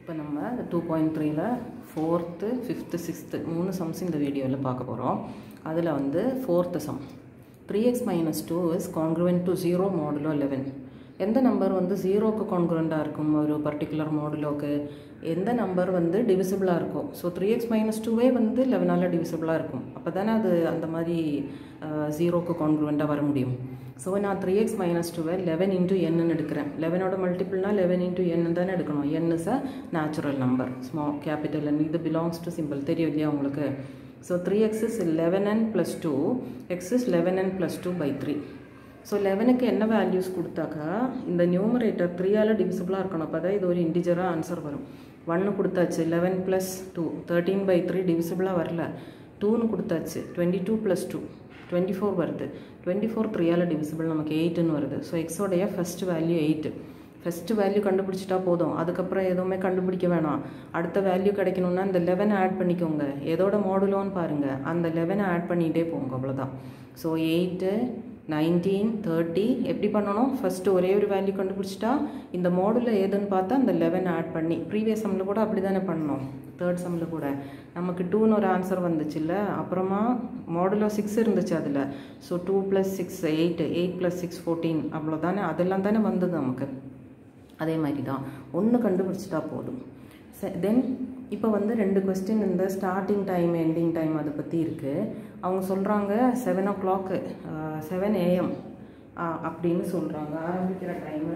இப்போ நம்ம இந்த டூ பாயிண்ட் த்ரீல ஃபோர்த்து ஃபிஃப்த்து சிக்ஸ்த்து மூணு சம்ஸ் இந்த வீடியோவில் பார்க்க போகிறோம் அதில் வந்து fourth sum three x minus two is congruent to zero modulo eleven எந்த நம்பர் வந்து ஜீரோக்கு கான்க்ருவெண்ட்டாக இருக்கும் ஒரு பர்டிகுலர் மாடுலோக்கு எந்த நம்பர் வந்து டிவிசிபிளாக இருக்கும் ஸோ த்ரீ எக்ஸ் மைனஸ் டூவே வந்து லெவனால் டிவிசிபிளாக இருக்கும் அப்போ தானே அது அந்த மாதிரி ஜீரோக்கு கான்க்ருவெண்ட்டாக வர முடியும் ஸோ நான் த்ரீ எக்ஸ் மைனஸ் டூவை லெவன் இன்ட்டு என்னன்னு எடுக்கிறேன் லெவனோட மல்டிபிள்னா லெவன் இன்ட்டு என்னு தானே எடுக்கணும் n is a natural number small capital n இது பிலாங்ஸ் டு சிம்பிள் தெரியும் இல்லையா உங்களுக்கு so three x is eleven n plus two x is eleven n plus two by three so லெவனுக்கு என்ன வேல்யூஸ் கொடுத்தாக்கா இந்த நியூமரேட்டர் த்ரீயால் டிவிசிபிளாக இருக்கணும் அப்போ தான் இது ஒரு இண்டிஜராக ஆன்சர் வரும் ஒன்று கொடுத்தாச்சு eleven plus two thirteen by three டிவிசிபிளாக வரல டூன்னு கொடுத்தாச்சு twenty two plus two twenty four வருது டுவெண்ட்டி ஃபோர் த்ரீயால் டிவிசிபிள் நமக்கு எயிட்டுன்னு வருது ஸோ எக்ஸோடைய first value eight first value கண்டுபிடிச்சிட்டா போதும் அதுக்கப்புறம் எதுவுமே கண்டுபிடிக்க வேணாம் அடுத்த வேல்யூ கிடைக்கணும்னா இந்த லெவனை ஆட் பண்ணிக்கோங்க எதோட மாடுலோன்னு பாருங்கள் அந்த லெவனை ஆட் பண்ணிகிட்டே போங்க அவ்வளோதான் ஸோ எயிட்டு நைன்டீன் தேர்ட்டி எப்படி பண்ணணும் ஃபஸ்ட்டு ஒரே ஒரு வேல்யூ கண்டுபிடிச்சிட்டா இந்த மாடுல ஏதுன்னு பார்த்தா அந்த லெவன் ஆட் பண்ணி ப்ரீவியஸ் சம்மில் கூட அப்படி தானே பண்ணோம் தேர்ட் சம்மில் கூட நமக்கு டூன்னு ஒரு ஆன்சர் வந்துச்சுல்ல அப்புறமா மாடுலோ சிக்ஸ் இருந்துச்சு அதில் so two plus six eight eight plus six fourteen அவ்வளோதானே அதெல்லாம் தானே வந்தது நமக்கு அதே மாதிரி தான் ஒன்று கண்டுபிடிச்சிட்டா போதும் தென் இப்போ வந்து ரெண்டு கொஸ்டின் இந்த ஸ்டார்டிங் டைம் எண்டிங் டைம் அதை பற்றி இருக்குது அவங்க சொல்கிறாங்க seven o'clock seven AM அப்படின்னு சொல்கிறாங்க ஆரம்பிக்கிற time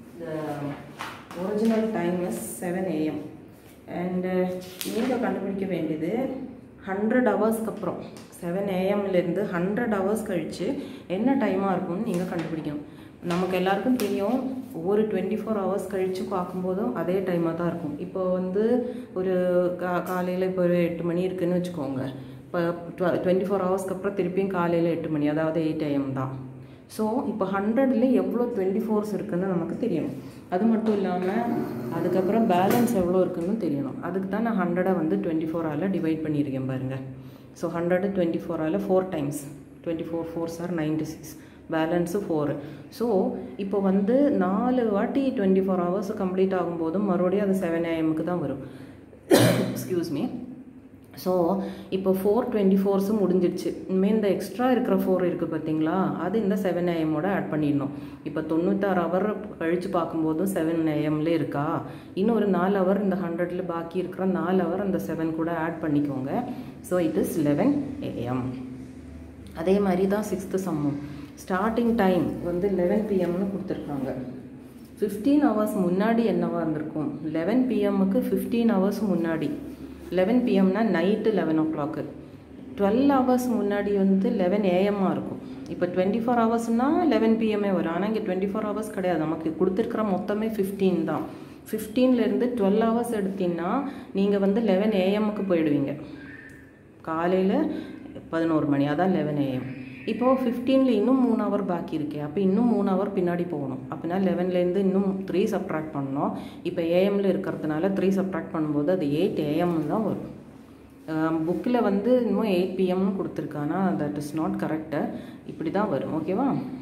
original time is seven AM and நீங்கள் கண்டுபிடிக்க வேண்டியது ஹண்ட்ரட் ஹவர்ஸ்க்கு அப்புறம் செவன் ஏஎம்லேருந்து ஹண்ட்ரட் ஹவர்ஸ் கழித்து என்ன டைமாக இருக்கும்னு நீங்கள் கண்டுபிடிக்கணும் நமக்கு எல்லாருக்கும் தெரியும் ஒவ்வொரு டுவெண்ட்டி ஃபோர் ஹவர்ஸ் கழித்து பார்க்கும்போதும் அதே டைமாக தான் இருக்கும் இப்போ வந்து ஒரு கா காலையில் இப்போ ஒரு எட்டு மணி இருக்குதுன்னு வச்சுக்கோங்க இப்போ டுவெண்ட்டி ஃபோர் ஹவர்ஸ்க்கு அப்புறம் திருப்பியும் காலையில் எட்டு மணி அதாவது எயிட் ஏஎம் தான் ஸோ இப்போ ஹண்ட்ரட்ல எவ்வளோ டுவெண்ட்டி ஃபோர்ஸ் இருக்குன்னு நமக்கு தெரியணும் அது மட்டும் இல்லாமல் அதுக்கப்புறம் பேலன்ஸ் எவ்வளோ இருக்குன்னு தெரியணும் அதுக்கு தான் நான் ஹண்ட்ரடை வந்து டுவெண்ட்டி ஃபோரால் டிவைட் பண்ணியிருக்கேன் பாருங்கள் ஸோ ஹண்ட்ரடு டுவெண்ட்டி ஃபோரால் four times twenty four four sir ninety six balance four so இப்போ வந்து நாலு வாட்டி டுவெண்ட்டி ஃபோர் ஹவர்ஸ் கம்ப்ளீட் ஆகும்போதும் மறுபடியும் அது செவன் ஏஎம்க்கு தான் வரும் எக்ஸ்கியூஸ் மீ ஸோ இப்போ ஃபோர் டுவெண்ட்டி ஃபோர்ஸும் முடிஞ்சிடுச்சு இனிமேல் இந்த எக்ஸ்ட்ரா இருக்கிற ஃபோர் இருக்குது பார்த்தீங்களா அது இந்த செவன் ஏஎம்மோட ஆட் பண்ணிடணும் இப்போ தொண்ணூத்தாறு ஹவர் கழித்து பார்க்கும்போதும் செவன் ஏஎம்ல இருக்கா இன்னும் ஒரு நாலு ஹவர் இந்த ஹண்ட்ரட்ல பாக்கி இருக்கிற நாலு ஹவர் அந்த செவன் கூட ஆட் பண்ணிக்கோங்க so it is eleven AM அதே மாதிரி தான் சிக்ஸ்த்து சம்மம் ஸ்டார்டிங் டைம் வந்து லெவன் பிஎம்னு கொடுத்துருக்காங்க ஃபிஃப்டீன் ஹவர்ஸ் முன்னாடி என்னவாக இருந்திருக்கும் லெவன் பிஎம்முக்கு ஃபிஃப்டீன் ஹவர்ஸ் முன்னாடி லெவன் பிஎம்னா night eleven o'clock twelve hours முன்னாடி வந்து லெவன் ஏஎம்மாக இருக்கும் இப்போ டுவெண்ட்டி ஃபோர் ஹவர்ஸ்னால் லெவன் பிஎம்ஏ வரும் ஆனால் இங்கே டுவெண்ட்டி ஃபோர் ஹவர்ஸ் கிடையாது நமக்கு கொடுத்துருக்குற மொத்தமே ஃபிஃப்டீன் தான் ஃபிஃப்டீன்லேருந்து டுவெல் ஹவர்ஸ் எடுத்தீங்கன்னா நீங்கள் வந்து லெவன் ஏஎம்முக்கு போயிடுவீங்க காலையில் பதினோரு மணி அதான் லெவன் ஏஎம் இப்போது ஃபிஃப்டீனில் இன்னும் மூணு ஹவர் பாக்கி இருக்கே அப்போ இன்னும் மூணு ஹவர் பின்னாடி போகணும் அப்படின்னா லெவன்லேருந்து இன்னும் த்ரீ சப்ட்ராக்ட் பண்ணணும் இப்போ ஏஎம்மில் இருக்கிறதுனால த்ரீ சப்ட்ராக்ட் பண்ணும்போது அது எயிட் ஏஎம்னு தான் வரும் புக்கில் வந்து இன்னும் எயிட் பிஎம்னு கொடுத்துருக்கானா தட் இஸ் நாட் கரெக்டு இப்படி தான் வரும் ஓகேவா